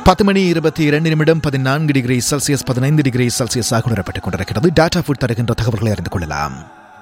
பத்து மணி இருபத்தி இரண்டு நிமிடம் பதினான்கு டிகிரி செல்சியஸ் பதினைந்து டிகிரி செல்சியஸாக உணரப்பட்டுக் கொண்டிருக்கிறது டாடா ஃபுட் தருகின்ற தகவல்களை அறிந்து கொள்ளலாம்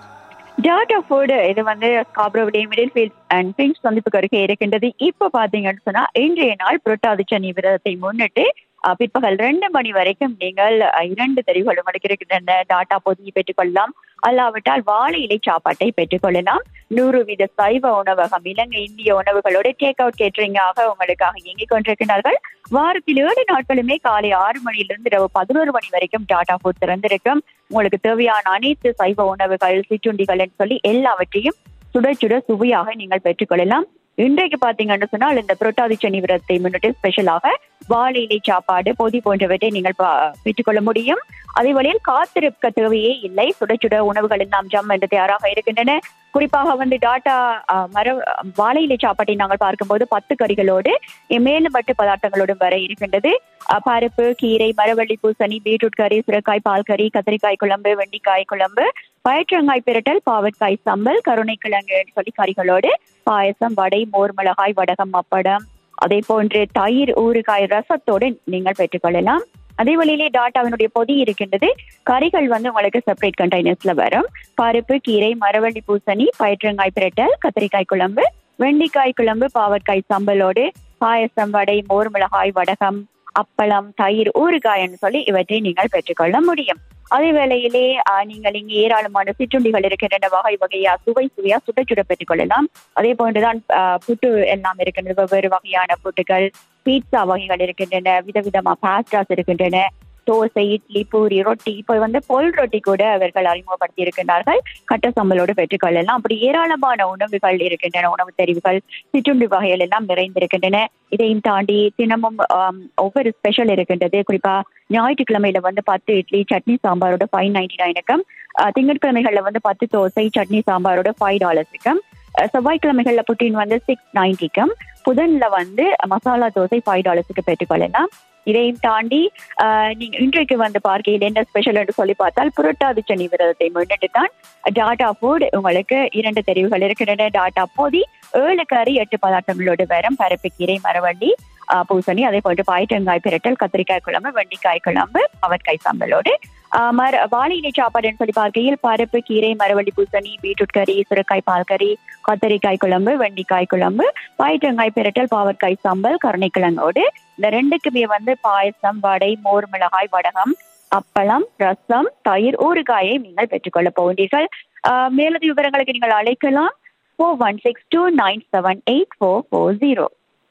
டாடா ஃபுட் இது வந்து ஸ்காப்ரோவிலே மிடில் ஃபீல்ட் அண்ட் பிங்க் சந்திப்புக்கு அருகே இருக்கின்றது இப்போ பாத்தீங்கன்னு சொன்னா இன்றைய நாள் புரட்டாதி சனி விரதத்தை முன்னிட்டு அஹ், பிற்பகல் ரெண்டு மணி வரைக்கும் நீங்கள் அஹ், இரண்டு தெரிவுகள் உங்களுக்கு இருக்கின்றன டாட்டா பொதியை பெற்றுக்கொள்ளலாம் அல்லாவிட்டால் வாழை இலை சாப்பாட்டை பெற்றுக்கொள்ளலாம் நூறு வீத சைவ உணவகம் இலங்கை இந்திய உணவுகளோட டேக் அவுட் கேட்டரிங்காக உங்களுக்காக இயங்கிக் கொண்டிருக்கிறார்கள் வாரத்தில் ஏழு நாட்களுமே காலை ஆறு மணியிலிருந்து இரவு பதினோரு மணி வரைக்கும் டாடா ஃபுட் திறந்திருக்கும் உங்களுக்கு தேவையான அனைத்து சைவ உணவுகள் சிற்றுண்டிகள் சொல்லி எல்லாவற்றையும் சுட சுட சுவையாக நீங்கள் பெற்றுக்கொள்ளலாம் இன்றைக்கு பாத்தீங்கன்னு சொன்னால் இந்த புரட்டாதி சனி விரதத்தை முன்னிட்டு ஸ்பெஷலாக வாழை இலை சாப்பாடு பொதி போன்றவற்றை நீங்கள் பா- பெற்றுக்கொள்ள முடியும் அதே வழியில் காத்திருக்க தேவையே இல்லை சுட சுட உணவுகள் எல்லாம் ஜம் என்று தயாராக இருக்கின்றன குறிப்பாக வந்து டாட்டா அஹ், மர வாழை இலை சாப்பாட்டை நாங்கள் பார்க்கும்போது பத்து கறிகளோடு மேலும் பட்டு பதார்த்தங்களோடும் வர இருக்கின்றது அஹ், பருப்பு கீரை மரவள்ளி பூசணி பீட்ரூட் கறி சுரக்காய் பால் கறி கத்திரிக்காய் குழம்பு வெண்டைக்காய் குழம்பு பயற்றங்காய் பிரட்டல் பாவற்காய் சம்பல் கருணைக்கிழங்கு சொல்லி கறிகளோடு பாயசம் வடை மோர் மிளகாய் வடகம் அப்படம் அதே போன்று தயிர் ஊறுகாய் ரசத்தோடு நீங்கள் பெற்றுக்கொள்ளலாம் அதே வழியிலே டாட்டாவினுடைய பொதி இருக்கின்றது கறிகள் வந்து உங்களுக்கு செப்பரேட் கண்டெய்னர்ஸ்ல வரும் பருப்பு கீரை மரவள்ளி பூசணி பயிற்றங்காய் பிரட்டல் கத்திரிக்காய் குழம்பு வெண்டைக்காய் குழம்பு பாவற்காய் சம்பலோடு பாயசம் வடை மோர் மிளகாய் வடகம் அப்பளம் தயிர் ஊறுகாய்ன்னு சொல்லி இவற்றை நீங்கள் பெற்றுக்கொள்ள முடியும் அதே வேளையிலே ஆஹ், நீங்கள் இங்கு ஏராளமான சிற்றுண்டிகள் இருக்கின்றன வகை வகையா சுவை சுவையா சுட சுட பெற்றுக்கொள்ளலாம் அதே போன்றுதான் ஆஹ், புட்டு எல்லாம் இருக்கின்றது வெவ்வேறு வகையான புட்டுகள் பீட்சா வகைகள் இருக்கின்றன விதவிதமா பாஸ்டாஸ் இருக்கின்றன தோசை இட்லி பூரி ரொட்டி இப்போ வந்து பொல் ரொட்டி கூட அவர்கள் அறிமுகப்படுத்தி இருக்கின்றார்கள் கட்ட சம்பளோடு பெற்றுக்கொள்ளலாம் அப்படி ஏராளமான உணவுகள் இருக்கின்றன உணவு தெரிவுகள் சிற்றுண்டி வகைகள் எல்லாம் நிறைந்திருக்கின்றன இதையும் தாண்டி தினமும் ஆம், ஒவ்வொரு ஸ்பெஷல் இருக்கின்றது குறிப்பா ஞாயிற்றுக்கிழமையில வந்து பத்து இட்லி சட்னி சாம்பாரோட ஃபைவ் நைன்டி நைனுக்கும் திங்கட்கிழமைகள்ல வந்து பத்து தோசை சட்னி சாம்பாரோட ஃபைவ் டாலர்ஸுக்கும் செவ்வாய்க்கிழமைகள்ல புட்டின் வந்து சிக்ஸ் நைன்டிக்கும் புதன்ல வந்து மசாலா தோசை ஃபைவ் டாலர்ஸுக்கு பெற்றுக்கொள்ளலாம் இதையும் தாண்டி ஆஹ், நீங்க இன்றைக்கு வந்து பார்க்கையில் என்ன ஸ்பெஷல் என்று சொல்லி பார்த்தால் புரட்டாதி சனி விரதத்தை முன்னிட்டு தான் டாட்டா ஃபுட் உங்களுக்கு இரண்டு தெரிவுகள் இருக்கின்றன டாட்டா பொதி ஏழு கறி எட்டு பதார்த்தங்களோடு வரும் பருப்பு கீரை மரவள்ளி ஆஹ், பூசணி அதே போன்று பாய்ட்டங்காய் பிரட்டல் கத்திரிக்காய் குழம்பு வெண்டைக்காய் குழம்பு அவற்காய் சாம்பலோடு ஆஹ், மர வாழை இலை சாப்பாடுன்னு சொல்லி பார்க்கையில் பருப்பு கீரை மரவள்ளி பூசணி பீட்ரூட் கறி சுரக்காய் பால் கறி கத்திரிக்காய் குழம்பு வெண்டைக்காய் குழம்பு பாய்ட்டங்காய் பிரட்டல் பாவற்காய் சாம்பல் கருணைக்கிழங்கோடு இந்த ரெண்டுக்குமே வந்து பாயசம் வடை மோர் மிளகாய் வடகம் அப்பளம் ரசம் தயிர் ஊறுகாயை நீங்கள் பெற்றுக்கொள்ள போகின்றீர்கள் ஆஹ், மேலதிக விவரங்களுக்கு நீங்கள் அழைக்கலாம் four one six two nine seven eight four four zero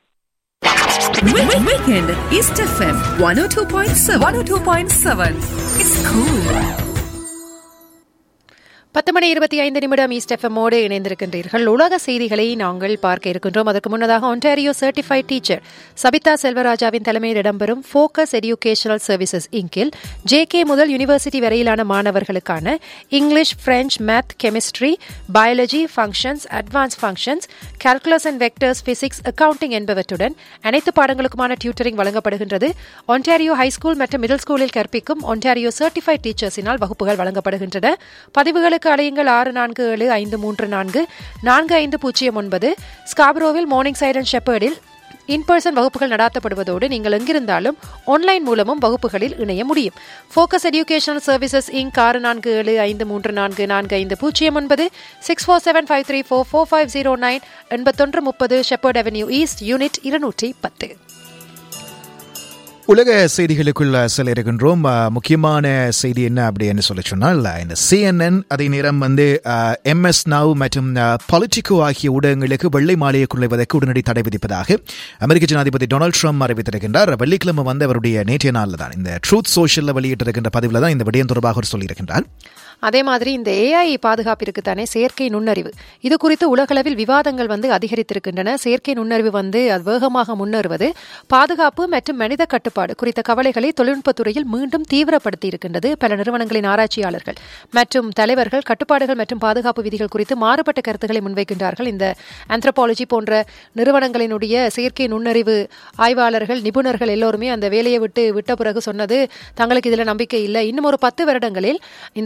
Weekend East FM 102.7 102.7 It's cool. பத்து மணி இருபத்தி ஐந்து நிமிடம் ஈஸ்ட் எஃப்எம்மோடு இணைந்திருக்கின்றீர்கள் உலக செய்திகளை நாங்கள் பார்க்க இருக்கின்றோம் அதற்கு முன்னதாக ஒன்டாரியோ சர்டிஃபைட் டீச்சர் சபிதா செல்வராஜாவின் தலைமையில் இடம்பெறும் ஃபோக்கஸ் எஜுகேஷனல் சர்வீசஸ் இங்கில் ஜேகே முதல் யூனிவர்சிட்டி வரையிலான மாணவர்களுக்கான English French math chemistry biology functions advance functions calculus and vectors physics accounting என்பவற்றுடன் அனைத்து பாடங்களுக்குமான டியூட்டரிங் வழங்கப்படுகின்றது ஒன்டாரியோ ஹைஸ்கூல் மற்றும் மிடில் ஸ்கூலில் கற்பிக்கும் ஒன்டாரியோ சர்டிஃபைட் டீச்சர்ஸினால் வகுப்புகள் வழங்கப்படுகின்றன பதிவுகளுக்கு அழையுங்கள் ஆறு நான்கு ஏழு ஐந்து மூன்று நான்கு நான்கு ஐந்து பூஜ்ஜியம் ஒன்பது ஸ்காப்ரோவில் மார்னிங் சைடன் ஷெப்பர்டில் இன் பர்சன் வகுப்புகள் நடாத்தப்படுவதோடு நீங்கள் எங்கிருந்தாலும் ஆன்லைன் மூலமும் வகுப்புகளில் இணைய முடியும் ஃபோக்கஸ் எஜுகேஷனல் சர்வீசஸ் இங்க் ஆறு நான்கு ஏழு ஐந்து மூன்று நான்கு நான்கு ஐந்து பூஜ்ஜியம் ஒன்பது six four seven five three four four five zero nine எண்பத்தொன்று முப்பது ஷெப்பர்ட் அவென்யூ ஈஸ்ட் யூனிட் இருநூற்றி பத்து உலக செய்திகளுக்குள்ள செல்ல இருக்கின்றோம் அஹ், முக்கியமான செய்தி என்ன அப்படின்னு சொல்லி சொன்னால் அஹ், இந்த சிஎன்என் அதே நேரம் வந்து எம்எஸ் நவ் மற்றும் பொலிட்டிகோ ஆகிய ஊடகங்களுக்கு வெள்ளை மாலையை நுழைவதற்கு உடனடி தடை விதிப்பதாக அமெரிக்க ஜனாதிபதி டொனால்ட் ட்ரம்ப் அறிவித்திருக்கின்றார் வெள்ளிக்கிழமை வந்து அவருடைய நேற்றைய நாளில் தான் இந்த ட்ரூத் சோஷியலில் வெளியிட்டிருக்கின்ற பதிவில் தான் இந்த விடயம் தொடர்பாக அவர் சொல்லியிருக்கின்றார் அதே மாதிரி இந்த ஏஐ பாதுகாப்பிற்கு தானே செயற்கை நுண்ணறிவு இது குறித்து உலகளவில் விவாதங்கள் வந்து அதிகரித்திருக்கின்றன செயற்கை நுண்ணறிவு வந்து அது வேகமாக முன்னேறுவது பாதுகாப்பு மற்றும் மனித கட்டுப்பாடு குறித்த கவலைகளை தொழில்நுட்பத்துறையில் மீண்டும் தீவிரப்படுத்தி இருக்கின்றது பல நிறுவனங்களின் ஆராய்ச்சியாளர்கள் மற்றும் தலைவர்கள் கட்டுப்பாடுகள் மற்றும் பாதுகாப்பு விதிகள் குறித்து மாறுபட்ட கருத்துக்களை முன்வைக்கின்றார்கள் இந்த ஆந்த்ரோபாலஜி போன்ற நிறுவனங்களினுடைய செயற்கை நுண்ணறிவு ஆய்வாளர்கள் நிபுணர்கள் எல்லோருமே அந்த வேலையை விட்டு விட்ட பிறகு சொன்னது தங்களுக்கு இதில் நம்பிக்கை இல்லை இன்னும் ஒரு பத்து வருடங்களில் இந்த அரிய வகை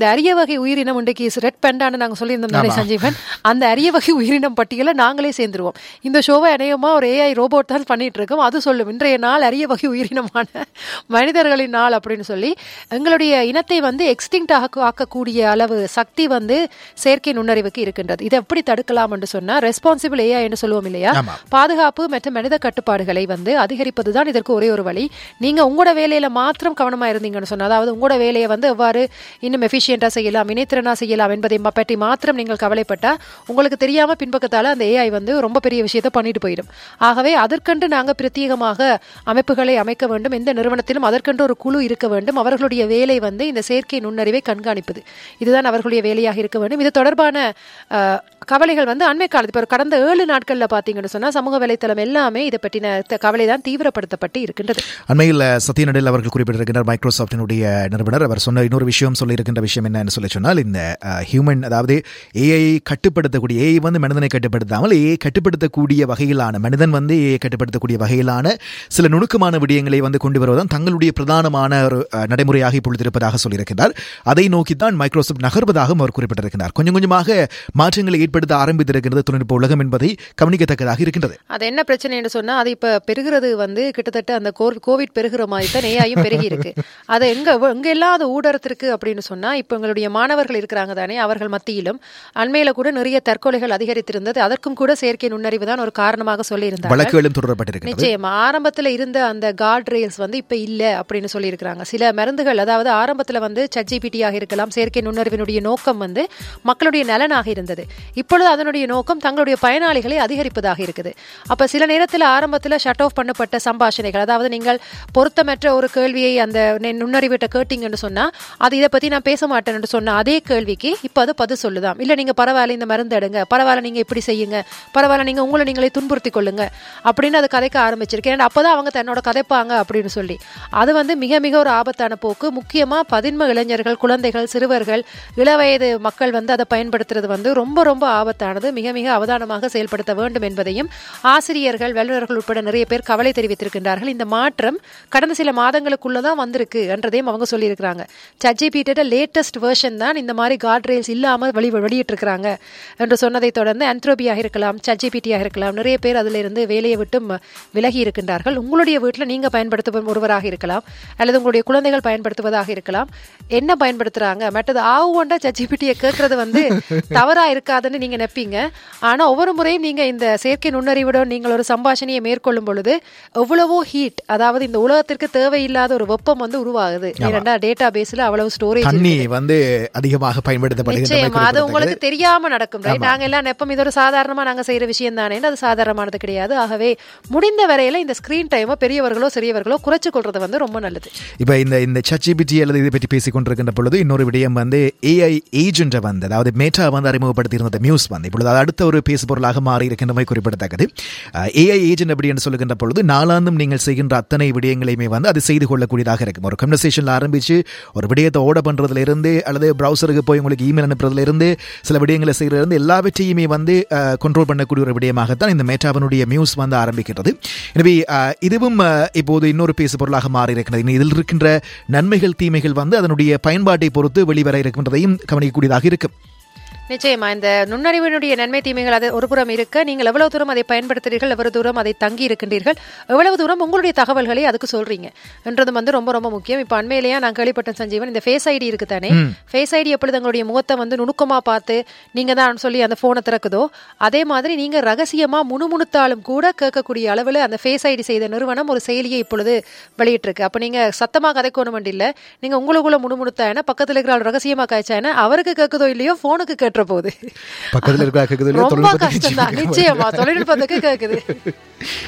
வகை உயிரினம் இன்றைக்கு ரெட் பெண்டான்னு நாங்க சொல்லியிருந்தோம் தானே சஞ்சீவன் அந்த அரிய வகை உயிரினம் பட்டியலை நாங்களே சேர்ந்துருவோம் இந்த ஷோவை அநேகமா ஒரு ஏஐ ரோபோட் தான் பண்ணிட்டு இருக்கோம் அது சொல்லும் இன்றைய நாள் அரிய வகை உயிரினமான மனிதர்களின் நாள் அப்படின்னு சொல்லி எங்களுடைய இனத்தை வந்து எக்ஸ்டிங்ட் ஆக ஆக்கக்கூடிய அளவு சக்தி வந்து செயற்கை நுண்ணறிவுக்கு இருக்கின்றது இதை எப்படி தடுக்கலாம் என்று சொன்னா ரெஸ்பான்சிபிள் ஏஐ என்று சொல்லுவோம் இல்லையா ஆமா. பாதுகாப்பு மற்றும் மனித கட்டுப்பாடுகளை வந்து அதிகரிப்பது தான் இதற்கு ஒரே ஒரு வழி நீங்க உங்களோட வேலையில மாத்திரம் கவனமா இருந்தீங்கன்னு சொன்னா அதாவது உங்களோட வேலையை வந்து எவ்வாறு இன்னும் எஃபிஷியண்டா செய்யலாம் இணைத்திறனா செய்யலாம் என்பதை ம- பற்றி மாத்திரம் நீங்கள் கவலைப்பட்டா உங்களுக்கு தெரியாம பின்பக்கத்தால அந்த ஏஐ வந்து ரொம்ப பெரிய விஷயத்தை பண்ணிட்டு போயிடும் ஆகவே அதற்கென்று நாங்க பிரத்யேகமாக அமைப்புகளை அமைக்க வேண்டும் எந்த நிறுவனத்திலும் அதற்கென்று ஒரு குழு இருக்க வேண்டும் அவர்களுடைய வேலை வந்து இந்த செயற்கை நுண்ணறிவை கண்காணிப்பது இதுதான் அவர்களுடைய வேலையாக இருக்க வேண்டும் இது தொடர்பான அஹ், கவலைகள் வந்து அண்மை காலத்து இப்போ கடந்த ஏழு நாட்கள்ல பாத்தீங்கன்னு சொன்னா சமூக வலைத்தளம் எல்லாமே இதை பற்றின த- கவலை தான் தீவிரப்படுத்தப்பட்டு இருக்கின்றது அண்மையில் சத்யநடில் அவர்கள் குறிப்பிட்டிருக்கிறார் மைக்ரோசாஃப்டினுடைய நிறுவனர் அவர் சொன்ன இன்னொரு விஷயம் சொல்லியிருக்கின்ற விஷயம் என்னன்னு சொல்லி சொன்னால் இந்த ஹியூமன் அதாவது ஏஐ கட்டுப்படுத்தக்கூடிய ஏஐ வந்து மனிதனை கட்டுப்படுத்தாமல் ஏஐ கட்டுப்படுத்தக்கூடிய வகையிலான மனிதன் வந்து ஏஐ கட்டுப்படுத்தக்கூடிய வகையிலான சில நுணுக்கமான விடயங்களை வந்து கொண்டு வருவதுதான் தங்களுடைய பிரதானமான ஒரு அஹ், நடைமுறையாக இப்பொழுது இருப்பதாக சொல்லியிருக்கிறார் அதை நோக்கித்தான் மைக்ரோசாஃப்ட் நகர்வதாகவும் அவர் குறிப்பிட்டிருக்கிறார் கொஞ்சம் கொஞ்சமாக மாற்றங்களை ஏற்படுத்த ஆரம்பித்திருக்கிறது தொழில்நுட்ப உலகம் என்பதை கவனிக்கத்தக்கதாக இருக்கின்றது அது என்ன பிரச்சனைன்னு சொன்னா அது இப்ப பெருகிறது வந்து கிட்டத்தட்ட அந்த கோ- கோவிட் பெருகிற மாதிரி தான் ஏஐயும் பெருகி இருக்கு அது எங்க எங்க எல்லாம் அது ஊடறத்திற்கு அப்படின்னு சொன்னா இப்ப எங்களுடைய மாணவர்கள் இருக்கிறாங்க தானே அவர்கள் மத்தியிலும் அண்மையில கூட நிறைய தற்கொலைகள் அதிகரித்திருந்தது அதற்கும் கூட செயற்கை நுண்ணறிவு தான் ஒரு காரணமாக சொல்லியிருந்தாங்க வழக்குகளும் தொடரப்பட்டிருக்கிறது நிச்சயமா ஆரம்பத்துல இருந்த அந்த கார்ட் ரேல்ஸ் வந்து இப்ப இல்ல அப்படின்னு சொல்லியிருக்கிறாங்க சில மருந்துகள் அதாவது ஆரம்பத்துல வந்து சட்ஜிபிடியாக இருக்கலாம் செயற்கை நுண்ணறிவினுடைய நோக்கம் வந்து மக்களுடைய நலனாக இருந்தது இப்பொழுது அதனுடைய நோக்கம் தங்களுடைய பயனாளிகளை அதிகரிப்பதாக இருக்குது அப்ப சில நேரத்துல ஆரம்பத்துல ஷட் ஆஃப் பண்ணப்பட்ட சம்பாஷணைகள் அதாவது நீங்கள் பொருத்தமற்ற ஒரு கேள்வியை அந்த நெ- நுண்ணறிவிட்ட கேட்டீங்கன்னு சொன்னா அது இதை பத்தி நான் பேச மாட்டேன்னு சொன்ன அதே கேள்விக்கு இப்ப அது பதில் சொல்லுதாம் இல்ல நீங்க பரவாயில்ல இந்த மருந்து எடுங்க பரவாயில்ல நீங்க இப்படி செய்யுங்க பரவாயில்ல நீங்க உங்களை நீங்களே துன்புறுத்தி கொள்ளுங்க அப்படின்னு அது கதைக்க ஆரம்பிச்சிருக்கு ஏன்னா அப்பதான் அவங்க தன்னோட கதைப்பாங்க அப்படின்னு சொல்லி அது வந்து மிக மிக ஒரு ஆபத்தான போக்கு முக்கியமா பதின்ம இளைஞர்கள் குழந்தைகள் சிறுவர்கள் இளவயது மக்கள் வந்து அதை பயன்படுத்துறது வந்து ரொம்ப ரொம்ப ஆபத்தானது மிக மிக அவதானமாக செயல்படுத்த வேண்டும் என்பதையும் ஆசிரியர்கள் வல்லுநர்கள் உட்பட நிறைய பேர் கவலை தெரிவித்திருக்கின்றார்கள் இந்த மாற்றம் கடந்த சில மாதங்களுக்குள்ள தான் வந்திருக்கு என்றதையும் அவங்க சொல்லியிருக்கிறாங்க சஜிபிட்ட லேட்டஸ்ட் வெர்ஷன் தான் இந்த மாதிரி கார்ட் ரேல்ஸ் இல்லாமல் வெளி வெளியிட்டிருக்கிறாங்க என்று சொன்னதை தொடர்ந்து ஆந்த்ரோபியாக இருக்கலாம் சஜிபிடியாக இருக்கலாம் நிறைய பேர் அதில் இருந்து வேலையை விட்டு ம- விலகி இருக்கின்றார்கள் உங்களுடைய வீட்டில் நீங்க பயன்படுத்தும் ஒருவராக இருக்கலாம் அல்லது உங்களுடைய குழந்தைகள் பயன்படுத்துவதாக இருக்கலாம் என்ன பயன்படுத்துறாங்க மற்றது ஆவு கொண்ட சஜிபிட்டியை கேட்கறது வந்து தவறா இருக்காதுன்னு நீங்க நினைப்பீங்க ஆனா ஒவ்வொரு முறையும் நீங்க இந்த செயற்கை நுண்ணறிவுடன் நீங்கள் ஒரு சம்பாஷணையை மேற்கொள்ளும் பொழுது எவ்வளவோ ஹீட் அதாவது இந்த உலகத்திற்கு தேவையில்லாத ஒரு வெப்பம் வந்து உருவாகுது ஏனென்றா டேட்டா பேஸ்ல அவ்வளவு ஸ்டோரேஜ் தண்ணி வந்து அதிகமாக பயன்படுத்தப்படுகின்ற நிச்சயமா அது உங்களுக்கு தெரியாம நடக்கும் right? நாங்க எல்லாம் நெப்பம் இது ஒரு சாதாரணமா நாங்க செய்யற விஷயம் தானே அது சாதாரணமானது கிடையாது ஆகவே முடிந்த வரையில இந்த ஸ்கிரீன் டைமை பெரியவர்களோ சிறியவர்களோ குறைச்சு கொள்றது வந்து ரொம்ப நல்லது இப்போ இந்த இந்த சச்சிபிடி அல்லது இதை பற்றி பேசிக் கொண்டிருக்கின்ற பொழுது இன்னொரு விடயம் வந்து ஏஐ ஏஜென்ட்டை வந்து அதாவது மேட்டா வந்து அறிமுகப்படுத்தியிருந்த நியூஸ் வந்து இப்பொழுது அது அடுத்த ஒரு பேசு பொருளாக மாறி இருக்கின்றமை குறிப்பிடத்தக்கது ஏஐ ஏஜென்ட் அப்படி என்று சொல்லுகின்ற பொழுது நாளாந்தும் நீங்கள் செய்கின்ற அத்தனை விடயங்களையுமே வந்து அது செய்து கொள்ளக்கூடியதாக இருக்கும் ஒரு கன்வர்சேஷனில் ஆரம்பிச்சு ஒரு விடயத்தை ஓட பண்றதுல இருந்து அல்லது ப்ரௌசருக்கு போய் உங்களுக்கு இமெயில் அனுப்புறதுல இருந்து சில விடயங்களை செய்யறதுல இருந்து எல்லாவற்றையுமே வந்து கண்ட்ரோல் பண்ணக்கூடிய ஒரு விடயமாகத்தான் இந்த மேட்டாவனுடைய நியூஸ் வந்து ஆரம்பிக்கிறது எனவே அஹ், இதுவும் அஹ், இப்போது இன்னொரு பேசு பொருளாக மாறி இருக்கிறது இனி இதில் இருக்கின்ற நன்மைகள் தீமைகள் வந்து அதனுடைய பயன்பாட்டை பொறுத்து வெளிவர இருக்கின்றதையும் கவனிக்கக்கூடியதாக இருக்கும் நிச்சயமா இந்த நுண்ணறிவினுடைய நன்மை தீமைகள் அது ஒரு புறம் இருக்க நீங்கள் எவ்வளவு தூரம் அதை பயன்படுத்துறீர்கள் எவ்வளவு தூரம் அதை தங்கி இருக்கின்றீர்கள் எவ்வளவு தூரம் உங்களுடைய தகவல்களை அதுக்கு சொல்றீங்க என்றதும் வந்து ரொம்ப ரொம்ப முக்கியம் இப்போ அண்மையிலேயே நான் கேள்விப்பட்டேன் சஞ்சீவன் இந்த ஃபேஸ் ஐடி இருக்கு தானே ஃபேஸ் ஐடி எப்பொழுது உங்களுடைய முகத்தை வந்து நுணுக்கமா பார்த்து நீங்க தான் சொல்லி அந்த போனை திறக்குதோ அதே மாதிரி நீங்க ரகசியமா முணுமுணுத்தாலும் கூட கேட்கக்கூடிய அளவில் அந்த ஃபேஸ் ஐடி செய்த நிறுவனம் ஒரு செயலியை இப்பொழுது வெளியிட்டிருக்கு அப்ப நீங்க சத்தமா கதைக்கணும் இல்ல நீங்க உங்களுக்குள்ள முணுமுணுத்தான பக்கத்துல இருக்கிற ஆள் ரகசியமா காய்ச்சான அவருக்கு கேட்குதோ இல்லையோ போனுக்கு கேட்டுற போகுது பக்கத்தில் இருக்கிற கேட்குது ரொம்ப கஷ்டம் தான் நிச்சயமா தொழில்நுட்பத்துக்கு கேக்குது